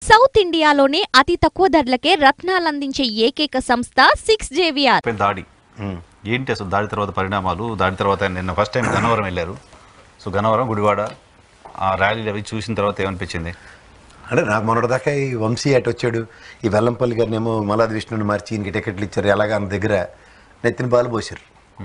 South ఇండియాలోనే అతి తక్కువ ధరలకే రత్నాలందించే ఏకైక సంస్థ సిక్స్ జేవిఆర్ పైన దాడి ఏంటి అసలు దాడి తర్వాత పరిణామాలు దాడి తర్వాత నిన్న ఫస్ట్ టైం గన్నవరం వెళ్ళారు సో గన్నవరం గుడివాడ ఆ ర్యాలీలు అవి చూసిన తర్వాత ఏమనిపించింది అంటే నాకు మొన్నటిదాకా ఈ వంశీ అటు వచ్చాడు ఈ వెల్లంపల్లి గారినేమో మలాది విష్ణుని మార్చి ఈయనకి టికెట్లు ఇచ్చారు ఎలాగ ఆయన దగ్గర నెత్తిన బాలు పోసారు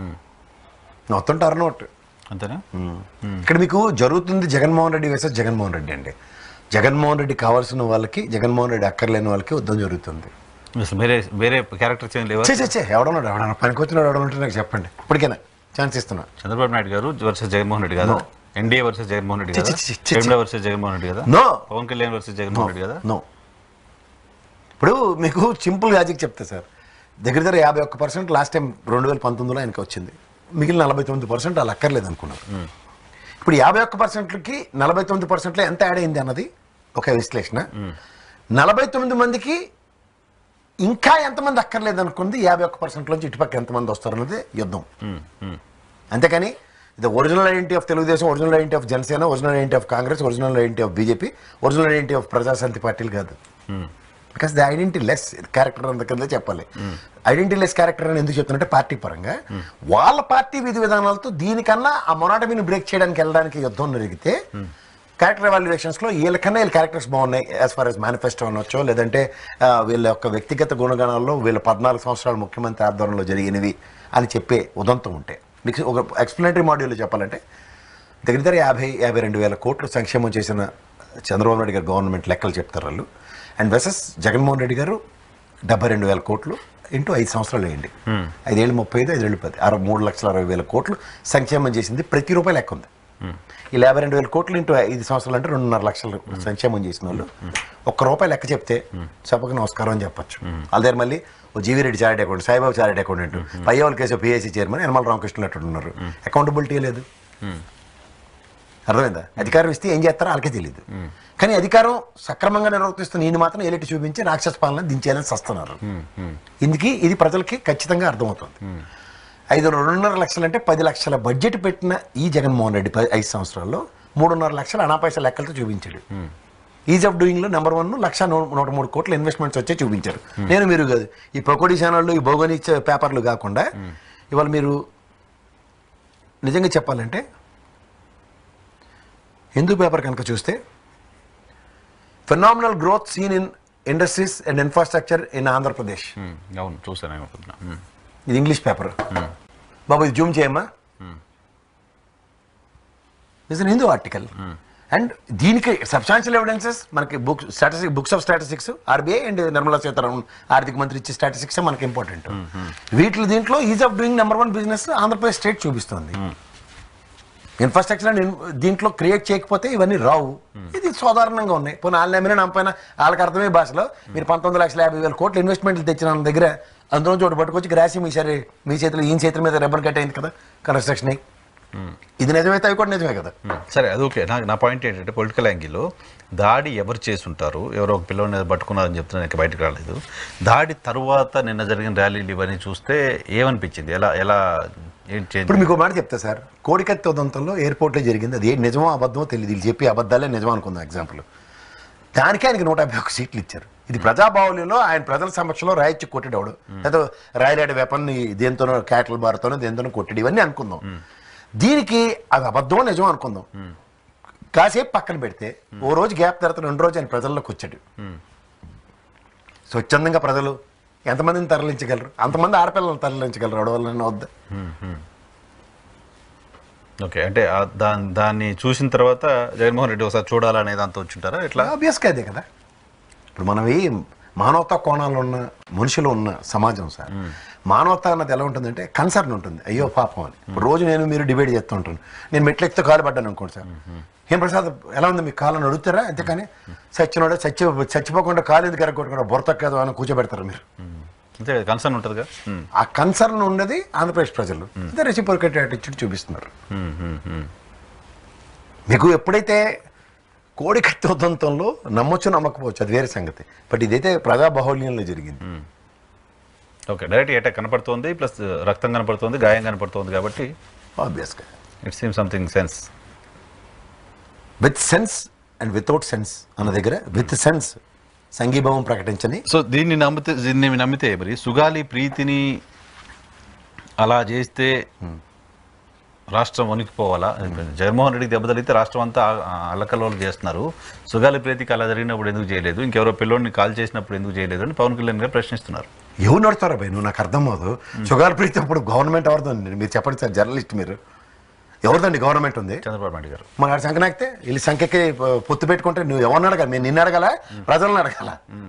మొత్తం టర్నౌట్ అంతేనా ఇక్కడ మీకు జరుగుతుంది జగన్మోహన్ రెడ్డి వేసే జగన్మోహన్ రెడ్డి అండి జగన్మోహన్ రెడ్డి కావాల్సిన వాళ్ళకి జగన్మోహన్ రెడ్డి అక్కర్లేని వాళ్ళకి యుద్ధం జరుగుతుంది అసలు వేరే వేరే క్యారెక్టర్ చేంజ్ లేవా చే చే చే ఎవడన్నాడు ఎవడన్నా పనికొచ్చినాడు ఎవడంటే నాకు చెప్పండి ఇప్పటికైనా ఛాన్స్ ఇస్తున్నా చంద్రబాబు నాయుడు గారు వర్సెస్ జగన్మోహన్ రెడ్డి కదా ఎన్డీఏ వర్సెస్ జగన్మోహన్ రెడ్డి కదా చి, చి, చి, చి, చి. కేంద్ర వర్సెస్ జగన్మోహన్ రెడ్డి కదా నో పవన్ కళ్యాణ్ వర్సెస్ జగన్మోహన్ రెడ్డి కదా నో ఇప్పుడు మీకు సింపుల్ లాజిక్ చెప్తా సార్ దగ్గర దగ్గర యాభై ఒక్క పర్సెంట్ లాస్ట్ టైం రెండు వేల పంతొమ్మిదిలో ఆయనకి వచ్చింది మిగిలిన నలభై తొమ్మిది పర్సెంట్ వాళ్ళు అక్కర్లేదు అనుకున్నారు ఇప్పుడు యాభై ఒక్క పర్సెంట్లకి నలభై తొమ్మిది పర్సెంట్లో ఎంత యాడ్ అయింది అన్నది ఒక విశ్లేషణ నలభై తొమ్మిది మందికి ఇంకా ఎంతమంది అక్కర్లేదు అనుకుంది యాభై ఒక్క పర్సెంట్లోంచి ఇటుపక్క ఎంతమంది వస్తారు అన్నది యుద్ధం ఉమ్, ఉమ్. అంతేకాని ఇది original identity of Telugu Desam original identity of Janasena original identity of Congress original identity of BJP original identity of Praja Shanti పార్టీలు కాదు because the identity less character అంత కింద చెప్పాలి ఐడెంటిటీ లెస్ క్యారెక్టర్ అని ఎందుకు చెప్తున్నట్టే పార్టీ పరంగా వాళ్ళ పార్టీ విధి విధానాలతో దీనికన్నా ఆ మొనాటమీని బ్రేక్ చేయడానికి వెళ్ళడానికి యుద్ధం జరిగితే క్యారెక్టర్ ఎవాల్యుయేషన్స్లో వీళ్ళకన్నా వీళ్ళ క్యారెక్టర్స్ బాగున్నాయి యాజ్ ఫార్ యాజ్ మేనిఫెస్టో అనొచ్చో లేదంటే ఆ, వీళ్ళ యొక్క వ్యక్తిగత గుణగణాల్లో వీళ్ళ పద్నాలుగు సంవత్సరాల ముఖ్యమంత్రి ఆధ్వర్యంలో జరిగినవి అని చెప్పే ఉదంతం ఉంటే మీకు ఒక ఎక్స్ప్లెనేటరీ మాడ్యూల్లో చెప్పాలంటే దగ్గర దగ్గర యాభై యాభై రెండు వేల కోట్లు సంక్షేమం చేసిన చంద్రబాబు నాయుడు గారు గవర్నమెంట్ లెక్కలు చెప్తారు వాళ్ళు అండ్ వెసెస్ జగన్మోహన్ రెడ్డి గారు డెబ్బై రెండు వేల కోట్లు ఇంటూ ఐదు సంవత్సరాలు వేయండి ఐదేళ్ళు ముప్పై ఐదు ఐదేళ్ళు పది అరవై మూడు లక్షల అరవై వేల కోట్లు సంక్షేమం చేసింది ప్రతి రూపాయి లెక్క ఉంది ఈ యాభై రెండు వేల కోట్లు ఇంటూ ఐదు సంవత్సరాలు అంటే రెండున్నర లక్షలు సంక్షేమం చేసిన వాళ్ళు ఒక్క రూపాయి లెక్క చెప్తే సభకు నమస్కారం అని చెప్పొచ్చు వాళ్ళ దగ్గర మళ్ళీ ఓ GV Reddy charity account Saibabu charity accountant Payyavula Keshav PSC chairman Yanamala Ramakrishna అట్టు ఉన్నారు అకౌంటబిలిటీ లేదు అర్థమైందా అధికారం ఇస్తే ఏం చేస్తారో వాళ్ళకే తెలియదు కానీ అధికారం సక్రమంగా నిర్వర్తిస్తున్న ఈయన మాత్రం ఏలిటి చూపించి రాక్షస పాలన దించేయాలని సస్తున్నారు ఇందుకు ఇది ప్రజలకి ఖచ్చితంగా అర్థమవుతుంది ఐదు రెండున్నర లక్షలు అంటే పది లక్షల బడ్జెట్ పెట్టిన ఈ జగన్మోహన్ రెడ్డి పది- ఐదు సంవత్సరాల్లో మూడున్నర లక్షలు అనాపైస లెక్కలతో చూపించాడు ఈజ్ ఆఫ్ డూయింగ్ లో నెంబర్ వన్ లక్ష నూ- నూట మూడు కోట్ల ఇన్వెస్ట్మెంట్స్ వచ్చే చూపించారు నేను మీరు కాదు ఈ పకోడీ ఛానళ్ళు ఈ భౌగోళిక పేపర్లు కాకుండా ఇవాళ మీరు నిజంగా చెప్పాలంటే హిందూ పేపర్ కనుక చూస్తే phenomenal growth seen in industries and infrastructure in Andhra Pradesh um, అవును చూసాను ఏమనుకుంటున్నా ఉమ్, ఇది ఇంగ్లీష్ పేపర్ బాబు ఇది జూమ్ చేయమ్మా ఇస్ హిందూ ఆర్టికల్ అండ్ దీనికి సబ్స్టాన్షియల్ ఎవిడెన్సెస్ మనకి book statistic books of statistics RBI and Nirmala Sitharaman ఆర్థిక మంత్రి ఇచ్చే స్టాటిస్టిక్స్ మనకి ఇంపార్టెంట్ వీటిలో దీంట్లో ease of doing number one business Andhra Pradesh state చూపిస్తుంది ఇన్ఫ్రాస్ట్రక్చర్ అండ్ ఇన్- దీంట్లో క్రియేట్ చేయకపోతే ఇవన్నీ రావు ఇది సాధారణంగా ఉన్నాయి పోనీ వాళ్ళని నమ్మిన నమ్మపైన వాళ్ళకి అర్థమే భాషలో మీరు పంతొమ్మిది లక్షల యాభై వేల కోట్ల ఇన్వెస్ట్మెంట్లు తెచ్చిన వాళ్ళ దగ్గర అందులో చోటు పట్టుకొచ్చి గ్రాసి మీ సరే మీ చేతిలో ఈయన చేతుల మీద రెబ్బర్ కట్ అయింది కదా కన్స్ట్రక్షన్ అయ్యి ఇది నిజమైతే అవి కూడా నిజమే కదా ఉమ్. సరే అది ఓకే నాకు నా పాయింట్ ఏంటంటే పొలిటికల్ యాంగిల్లో దాడి ఎవరు చేసి ఉంటారు ఎవరో ఒక పిల్లని పట్టుకున్నారని చెప్తున్నా ఇంకా బయటకు రాలేదు దాడి తర్వాత నిన్న జరిగిన ర్యాలీలు ఇవన్నీ చూస్తే ఏమనిపించింది ఎలా ఎలా ఏం చేంజ్ ఇప్పుడు మీకు ఒక మాట చెప్తా సార్ కోడికత్తి ఉదంతంలో ఎయిర్పోర్ట్లో జరిగింది అది ఏ నిజమో అబద్ధమో తెలియదు వీళ్ళు చెప్పి అబద్ధాలే నిజం అనుకుందాం ఎగ్జాంపుల్ దానికే ఆయనకి నూట యాభై ఒక్క సీట్లు ఇచ్చారు ఇది ప్రజాబాహుల్యంలో ఆయన ప్రజల సమక్షంలో రాయిచ్చి కొట్టాడు లేదా రాయలేడు వెపన్ దేంతోనో క్యాటల్ బార్తోనో దేంతోనో కొట్టాడు ఇవన్నీ అనుకుందాం దీనికి అది అబద్ధమో నిజం అనుకుందాం కాసేపు పక్కన పెడితే ఓ రోజు గ్యాప్ తర్వాత రెండు రోజు ఆయన ప్రజల్లోకి వచ్చాడు స్వచ్ఛందంగా ప్రజలు ఎంతమందిని తరలించగలరు అంతమంది ఆడపిల్లలను తరలించగలరు అడవులన్నా వద్ద ఓకే అంటే ఆ దాన్ని దాన్ని చూసిన తర్వాత జగన్మోహన్ రెడ్డి ఒకసారి చూడాలనే దాంతో వచ్చింటారా ఇట్లా ఆబ్వియస్గా అదే కదా ఇప్పుడు మనవి మానవతా కోణాలు ఉన్న మనుషులు ఉన్న సమాజం సార్ మానవత అన్నది ఎలా ఉంటుందంటే కన్సర్న్ ఉంటుంది అయ్యో పాపం అని ఇప్పుడు రోజు నేను మీరు డిబేట్ చేస్తూ ఉంటాను నేను మెట్లు ఎక్కితే కాలు పడ్డాను అనుకోండి సార్ ఏం ప్రసాద్ ఎలా ఉంది మీకు కాళ్ళని అడుగుతారా అంతేకాని చచ్చినోడే చచ్చి చచ్చిపోకుండా కాలు ఎందుకు ఎరగొట్టుకుంటా బొరతక్కదు అని కూర్చోబెడతారు మీరు అంతే కన్సర్న్ ఉంటుందిగా ఉమ్, ఆ కన్సర్న్ ఉన్నది ఆంధ్రప్రదేశ్ ప్రజలు ఇదే రెసిపోరికేట్ యాటిట్యూడ్ చూపిస్తున్నారు ఉమ్, ఉమ్, ఉమ్. మీకు ఎప్పుడైతే కోడి కత్తి ఉదంతంలో నమ్మొచ్చు నమ్మకపోవచ్చు అది వేరే సంగతి బట్ ఇదైతే ప్రజా బాహుల్యంలో జరిగింది ఓకే డైరెక్ట్ అటాక్ కనపడుతోంది ప్లస్ రక్తం కనపడుతోంది గాయం కనపడుతోంది కాబట్టి ఆబ్వియస్గా it seem something sense with sense and without sense అన్న దగ్గర విత్ సెన్స్ సంఘీభావం ప్రకటించని సో దీన్ని నమ్మితే దీన్ని నమ్మితే మరి సుగాలి ప్రీతిని అలా చేస్తే రాష్ట్రం వణికిపోవాలా జగన్మోహన్ రెడ్డికి దెబ్బ తగిలితే రాష్ట్రం అంతా అల్లకల్లోలు చేస్తున్నారు సుగాలి ప్రీతికి అలా జరిగినప్పుడు ఎందుకు చేయలేదు ఇంకెవరో పిల్లోడిని కాల్ చేసినప్పుడు ఎందుకు చేయలేదు అని పవన్ కళ్యాణ్ గారు ప్రశ్నిస్తున్నారు ఎవరు నడుస్తారా భయ్ నువ్వు నాకు అర్థం అవ్వదు షుగర్ ప్రీతి అప్పుడు గవర్నమెంట్ ఎవరిదండి మీరు చెప్పండి సార్ జర్నలిస్ట్ మీరు ఎవరిదండి గవర్నమెంట్ ఉంది చంద్రబాబు నాయుడు గారు మన ఆడ సంఖ్య వీళ్ళు సంఖ్యకి పొత్తు పెట్టుకుంటే నువ్వు ఎవరిని అడగాలి మేము నిన్ను అడగాల ప్రజలను అడగాల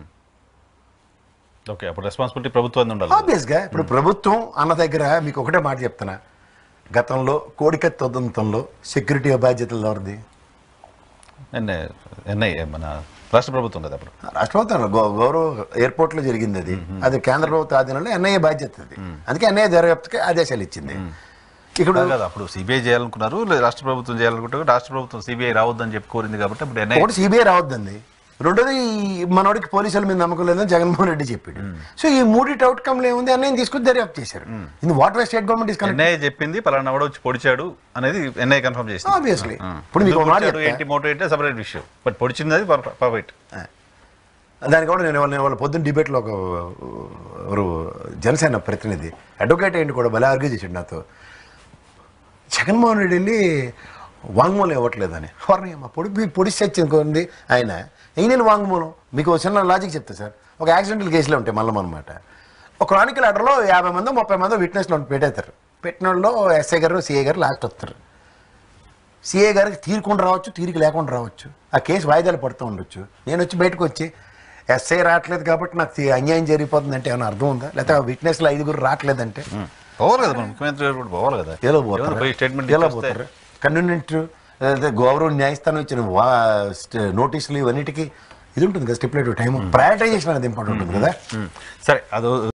ఓకే అప్పుడు రెస్పాన్సిబిలిటీ ప్రభుత్వం ఉండాలి ఆబ్వియస్గా ఇప్పుడు ప్రభుత్వం అన్న దగ్గర మీకు ఒకటే మాట చెప్తున్నా గతంలో కోడికత్తి ఉదంతంలో సెక్యూరిటీ బాధ్యతలు ఎవరిది ఎన్ఐ ఎన్ఐ మన రాష్ట్ర ప్రభుత్వం కదా అప్పుడు రాష్ట్ర ప్రభుత్వం గౌ- గౌరవ ఎయిర్పోర్ట్ లో జరిగింది అది అది కేంద్ర ప్రభుత్వ ఆధీనంలో ఎన్ఐఏ బాధ్యత అది అందుకే ఎన్ఐఏ దర్యాప్తుకి ఆదేశాలు ఇచ్చింది ఇక్కడ కాదు కదా అప్పుడు సిబిఐ చేయాలనుకున్నారు లేదా రాష్ట్ర ప్రభుత్వం చేయాలనుకుంటే రాష్ట్ర ప్రభుత్వం సిబిఐ రావద్దని చెప్పి కోరింది కాబట్టి అప్పుడు ఎన్ఐ ఒకటి సిబిఐ రావద్దండి రెండోది మనోడికి పోలీసుల మీద నమ్మకం లేదని జగన్మోహన్ రెడ్డి చెప్పాడు సో ఈ మూడింటి అవుట్కమ్లు ఏముంది అన్నయ్య తీసుకుని దర్యాప్తు చేశారు ఇది what way state government is NI చెప్పింది పలానా వాడు వచ్చి పొడిచాడు అనేది ఎన్ఐ కన్ఫర్మ్ చేసింది ఆబ్వియస్లీ ఆ. ఇప్పుడు మీకు ఒక మాట పొడిచాడు, చెప్తా. ఏంటి మోటో ఏంటి సపరేట్ విషయం బట్ పొడిచింది అది పర్ఫెక్ట్ దానికి కూడా నేను వాళ్ళ వాళ్ళ పొద్దున్న డిబేట్లో ఒక ఎవరు జనసేన ప్రతినిధి అడ్వకేట్ ఏంటి కూడా భలే ఆర్గ్యూ చేశాడు నాతో జగన్మోహన్ రెడ్డి వెళ్ళి వాంగ్మూలం ఇవ్వట్లేదని ఎవరిని మా పొడి పొడి చచ్చింది ఆయన ఈయన వాంగ్మూలం మీకు ఒక చిన్న లాజిక్ చెప్తా సార్ ఒక యాక్సిడెంటల్ కేసులో ఉంటాయి మళ్ళీ అనమాట ఒక క్రానికల్ ఆర్డర్లో యాభై మంది ముప్పై మంది విట్నెస్లు పెట్టేస్తారు పెట్టిన వాళ్ళు ఎస్ఐ గారు సిఐ గారు లాస్ట్ వస్తారు సిఏ గారికి తీరుకుండా రావచ్చు తీరిక లేకుండా రావచ్చు ఆ కేసు వాయిదాలు పడుతూ ఉండొచ్చు నేను వచ్చి బయటకు వచ్చి ఎస్ఐ రావట్లేదు కాబట్టి నాకు తీ- అన్యాయం జరిగిపోతుందంటే ఏమైనా అర్థం ఉందా లేకపోతే ఆ విట్నెస్లు ఐదుగురు రావట్లేదంటే పోవాలి కదా మన ముఖ్యమంత్రి గారు కూడా పోవాలి కదా ఎలా ఏమన్నా పోతారు పోయి స్టేట్మెంట్ ఎలా పోతారు కన్వీనియంట్ గౌరవ న్యాయస్థానం ఇచ్చిన వా స్ట్- నోటీసులు ఇవన్నిటికీ ఇది ఉంటుంది కదా స్టిపులేటివ్ టైం ప్రయారిటైజేషన్ అనేది ఇంపార్టెంట్ ఉంటుంది కదా సరే అదో